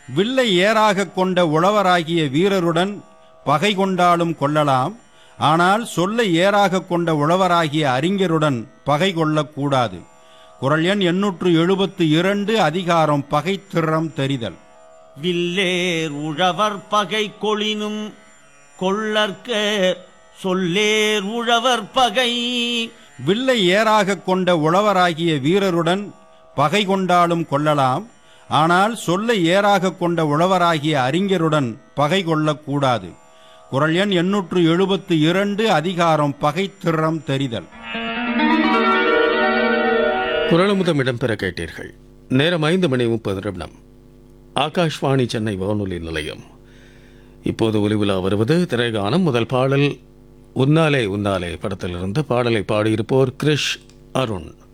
வில்லை ஏறாகக் கொண்ட உழவராகிய வீரருடன் பகை கொண்டாலும் கொள்ளலாம் ஆனால் சொல்லை ஏறாகக் கொண்ட உழவராகிய அறிஞருடன் பகை கொள்ளக்கூடாது குரல் எண் எண்ணூற்று எழுபத்து இரண்டு அதிகாரம் பகை திறம் தெரிதல் வில்லேர் உழவர் பகை கொளினும் கொள்ளற்க சொல்லேர் உழவர் பகை வில்லை ஏறாகக் கொண்ட உழவராகிய வீரருடன் பகை கொண்டாலும் கொள்ளலாம் ஆனால் சொல்லை ஏறாகக் கொண்ட உழவராகிய அறிஞருடன் பகை கொள்ளக்கூடாது குரல் எண் எண்ணூற்று எழுபத்து இரண்டு அதிகாரம் பகை திறம் தெரிதல் குரலமுதம் இடம்பெற கேட்டீர்கள் நேரம் ஐந்து மணி முப்பது நிமிடம் ஆகாஷ்வாணி சென்னை வானொலி நிலையம் இப்போது ஒலிவிழா வருவது திரைகானம் முதல் பாடல் உன்னாலே உன்னாலே படத்திலிருந்து பாடலை பாடியிருப்போர் கிரிஷ் அருண்